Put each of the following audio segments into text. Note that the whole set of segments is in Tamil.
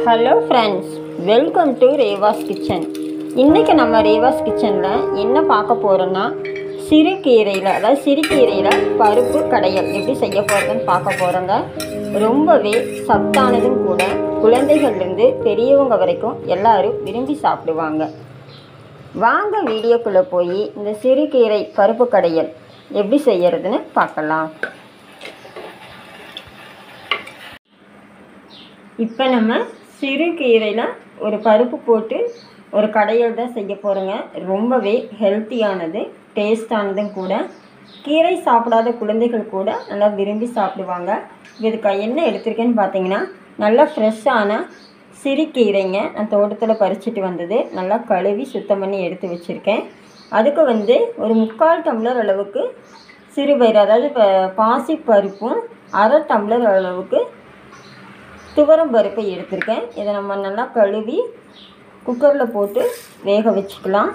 hello friends welcome to Reva's kitchen இன்றைக்கி நம்ம ரேவாஸ் கிச்சனில் என்ன பார்க்க போகிறோன்னா சிறுகீரையில் அதாவது சிறுகீரையில் பருப்பு கடையல் எப்படி செய்ய போகிறதுன்னு பார்க்க போகிறோங்க ரொம்பவே சத்தானதும் கூட குழந்தைகள்லேருந்து பெரியவங்க வரைக்கும் எல்லாரும் விரும்பி சாப்பிடுவாங்க வாங்க வீடியோக்குள்ளே போய் இந்த சிறுகீரை பருப்பு கடையல் எப்படி செய்யறதுன்னு பார்க்கலாம் இப்போ நம்ம சிறுகீரையில் ஒரு பருப்பு போட்டு ஒரு கடையில் தான் செய்ய போகிறோங்க ரொம்பவே ஹெல்த்தியானது டேஸ்டானதும் கூட கீரை சாப்பிடாத குழந்தைகள் கூட நல்லா விரும்பி சாப்பிடுவாங்க இதுக்கு என்ன எடுத்திருக்கேன்னு பார்த்தீங்கன்னா நல்லா ஃப்ரெஷ்ஷான சிறுகீரைங்க நான் தோட்டத்தில் பறிச்சுட்டு வந்தது நல்லா கழுவி சுத்தம் பண்ணி எடுத்து வச்சுருக்கேன் அதுக்கு வந்து ஒரு முக்கால் டம்ளர் அளவுக்கு சிறுபயிறு அதாவது இப்போ பாசி பருப்பும் அரை டம்ளர் அளவுக்கு துவரம் பருப்பை எடுத்திருக்கேன் இதை நம்ம நல்லா கழுவி குக்கரில் போட்டு வேக வச்சுக்கலாம்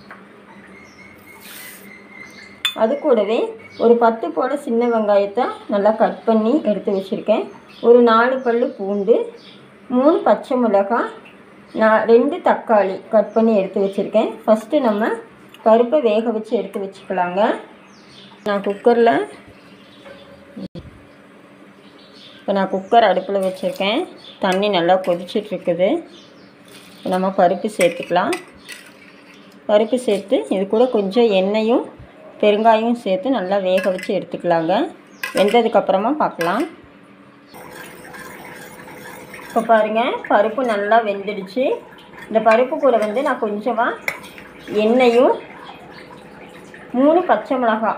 அது கூடவே ஒரு பத்து போல சின்ன வெங்காயத்தை நல்லா கட் பண்ணி எடுத்து வச்சுருக்கேன் ஒரு நாலு பல் பூண்டு மூணு பச்சை மிளகாய் நான் ரெண்டு தக்காளி கட் பண்ணி எடுத்து வச்சுருக்கேன் ஃபஸ்ட்டு நம்ம பருப்பை வேக வச்சு எடுத்து வச்சுக்கலாங்க நான் குக்கரில் இப்போ நான் குக்கர் அடுப்பில் வச்சுருக்கேன் தண்ணி நல்லா கொதிச்சிட்ருக்குது இப்போ நம்ம பருப்பு சேர்த்துக்கலாம் பருப்பு சேர்த்து இது கூட கொஞ்சம் எண்ணெயும் பெருங்காயம் சேர்த்து நல்லா வேக வச்சு எடுத்துக்கலாங்க வெந்ததுக்கப்புறமா பார்க்கலாம் இப்போ பாருங்கள் பருப்பு நல்லா வெந்துடுச்சு இந்த பருப்பு கூட வந்து நான் கொஞ்சமாக எண்ணெயும் மூணு பச்சை மிளகாய்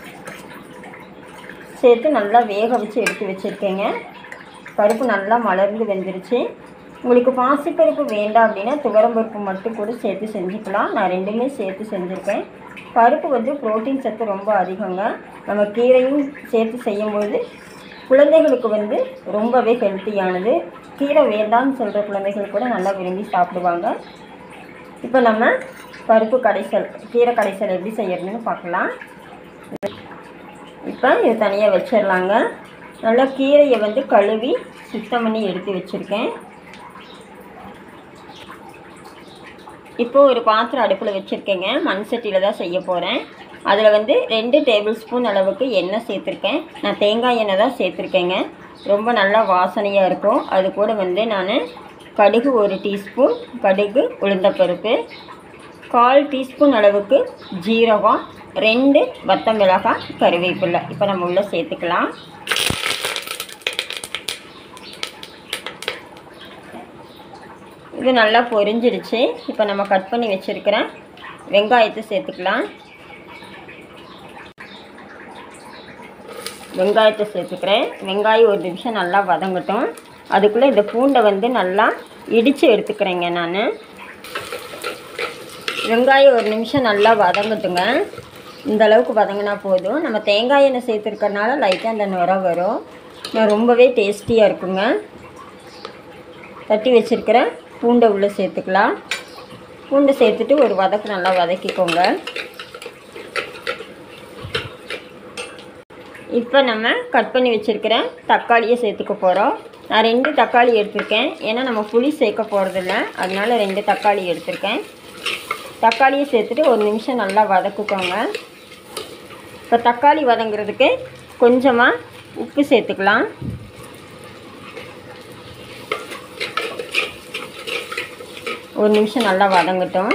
சேர்த்து நல்லா வேக வச்சு எடுத்து வச்சுருக்கேங்க பருப்பு நல்லா மலர்ந்து வெந்துருச்சு உங்களுக்கு பாசிப்பருப்பு வேண்டாம் அப்படின்னா துவரம்பருப்பு மட்டும் கூட சேர்த்து செஞ்சுக்கலாம் நான் ரெண்டுமே சேர்த்து செஞ்சுருக்கேன் பருப்பு வந்து ப்ரோட்டீன் சத்து ரொம்ப அதிகங்க நம்ம கீரையும் சேர்த்து செய்யும்போது குழந்தைகளுக்கு வந்து ரொம்பவே ஹெல்த்தியானது கீரை வேண்டாம்னு சொல்கிற குழந்தைகள் கூட நல்லா விரும்பி சாப்பிடுவாங்க இப்போ நம்ம பருப்பு கடைசல் கீரை கடைசல் எப்படி செய்யறதுன்னு பார்க்கலாம் இப்போ இது தனியாக வச்சிடலாங்க நல்லா கீரையை வந்து கழுவி சுத்தம் பண்ணி எடுத்து வச்சுருக்கேன் இப்போ ஒரு பாத்திரம் அடுப்பில் வச்சுருக்கேங்க மண் சட்டியில் தான் செய்ய போகிறேன் அதில் வந்து ரெண்டு டேபிள் ஸ்பூன் அளவுக்கு எண்ணெய் சேர்த்துருக்கேன் நான் தேங்காய் எண்ணெய் தான் சேர்த்துருக்கேங்க ரொம்ப நல்லா வாசனையாக இருக்கும் அது கூட வந்து நான் கடுகு ஒரு டீஸ்பூன் கடுகு உளுந்தப்பருப்பு கால் டீஸ்பூன் அளவுக்கு ஜீரகம் ரெண்டு வத்த மிளகாய் கருவேப்பிலை இப்போ நம்ம உள்ளே சேர்த்துக்கலாம் இது நல்லா பொரிஞ்சிடுச்சு இப்போ நம்ம கட் பண்ணி வச்சுருக்கிற வெங்காயத்தை சேர்த்துக்கலாம் வெங்காயத்தை சேர்த்துக்கிறேன் வெங்காயம் ஒரு நிமிஷம் நல்லா வதங்கட்டும் அதுக்குள்ளே இந்த பூண்டை வந்து நல்லா இடித்து எடுத்துக்கிறேங்க நான் வெங்காயம் ஒரு நிமிஷம் நல்லா வதங்கட்டுங்க இந்த அளவுக்கு வதங்கினா போதும் நம்ம தேங்காய் எண்ணெய் சேர்த்துருக்கறனால லைட்டாக அந்த நுர வரும் நான் ரொம்பவே டேஸ்டியாக இருக்குங்க தட்டி வச்சுருக்கிற பூண்டை உள்ளே சேர்த்துக்கலாம் பூண்டை சேர்த்துட்டு ஒரு வதக்கு நல்லா வதக்கிக்கோங்க இப்போ நம்ம கட் பண்ணி வச்சுருக்கிற தக்காளியை சேர்த்துக்க போகிறோம் நான் ரெண்டு தக்காளி எடுத்திருக்கேன் ஏன்னா நம்ம புளி சேர்க்க போகிறதில்ல அதனால ரெண்டு தக்காளி எடுத்திருக்கேன் தக்காளியை சேர்த்துட்டு ஒரு நிமிஷம் நல்லா வதக்குக்கோங்க இப்போ தக்காளி வதங்குறதுக்கு கொஞ்சமாக உப்பு சேர்த்துக்கலாம் ஒரு நிமிஷம் நல்லா வதங்கட்டும்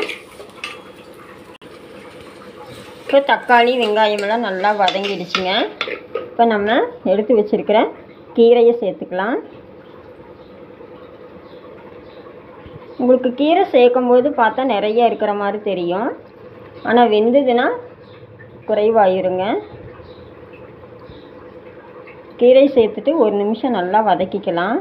இப்போ தக்காளி வெங்காயமெல்லாம் நல்லா வதங்கிடுச்சுங்க இப்போ நம்ம எடுத்து வச்சுருக்கிற கீரையை சேர்த்துக்கலாம் உங்களுக்கு கீரை சேர்க்கும் போது பார்த்தா நிறைய இருக்கிற மாதிரி தெரியும் ஆனால் வெந்ததுன்னா குறைவாயிருங்க கீரை சேர்த்துட்டு ஒரு நிமிஷம் நல்லா வதக்கிக்கலாம்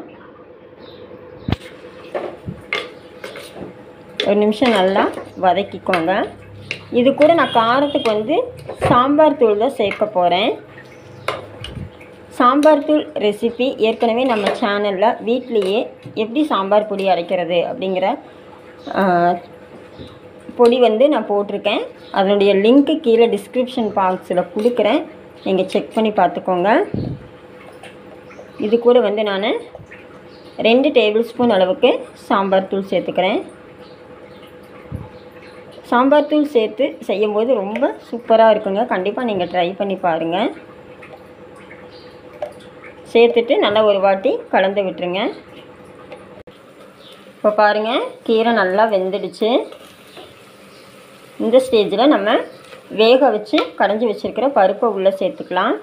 ஒரு நிமிஷம் நல்லா வதக்கிக்கோங்க இது கூட நான் காரத்துக்கு வந்து சாம்பார் தூள் தான் சேர்க்க போகிறேன் சாம்பார் தூள் ரெசிபி ஏற்கனவே நம்ம சேனலில் வீட்லேயே எப்படி சாம்பார் பொடி அரைக்கிறது அப்படிங்கிற பொடி வந்து நான் போட்டிருக்கேன் அதனுடைய லிங்க்கு கீழே டிஸ்கிரிப்ஷன் பாக்ஸில் கொடுக்குறேன் நீங்கள் செக் பண்ணி பார்த்துக்கோங்க இது கூட வந்து நான் ரெண்டு டேபிள் ஸ்பூன் அளவுக்கு சாம்பார் தூள் சேர்த்துக்கிறேன் சாம்பார் தூள் சேர்த்து செய்யும்போது ரொம்ப சூப்பராக இருக்குங்க கண்டிப்பாக நீங்கள் ட்ரை பண்ணி பாருங்கள் சேர்த்துட்டு நல்லா ஒரு வாட்டி கலந்து விட்டுருங்க இப்போ பாருங்கள் கீரை நல்லா வெந்துடுச்சு இந்த ஸ்டேஜில் நம்ம வேக வச்சு கடைஞ்சி வச்சுருக்கிற பருப்பை உள்ளே சேர்த்துக்கலாம்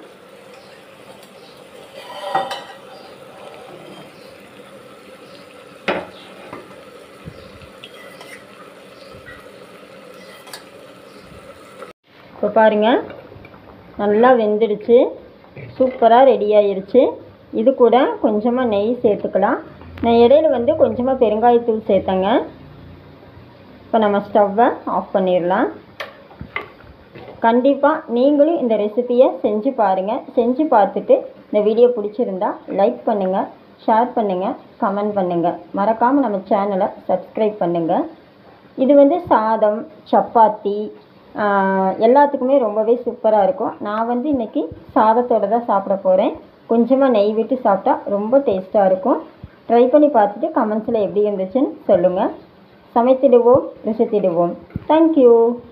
இப்போ பாருங்கள் நல்லா வெந்துடுச்சு சூப்பராக ரெடி ஆயிருச்சு இது கூட கொஞ்சமாக நெய் சேர்த்துக்கலாம் நான் இடையில வந்து கொஞ்சமாக பெருங்காயத்தூள் சேர்த்தேங்க இப்போ நம்ம ஸ்டவ்வை ஆஃப் பண்ணிடலாம் கண்டிப்பாக நீங்களும் இந்த ரெசிப்பியை செஞ்சு பாருங்கள் செஞ்சு பார்த்துட்டு இந்த வீடியோ பிடிச்சிருந்தா லைக் பண்ணுங்கள் ஷேர் பண்ணுங்கள் கமெண்ட் பண்ணுங்கள் மறக்காமல் நம்ம சேனலை சப்ஸ்கிரைப் பண்ணுங்கள் இது வந்து சாதம் சப்பாத்தி ஆஹ், எல்லாத்துக்குமே ரொம்பவே சூப்பராக இருக்கும் நான் வந்து இன்றைக்கி சாதத்தோடு தான் சாப்பிட போகிறேன் கொஞ்சமாக நெய் விட்டு சாப்பிட்டா ரொம்ப டேஸ்ட்டாக இருக்கும் ட்ரை பண்ணி பார்த்துட்டு கமெண்ட்ஸில் எப்படி இருந்துச்சுன்னு சொல்லுங்கள் சமைத்திடுவோம் ருசித்திடுவோம் தேங்க்யூ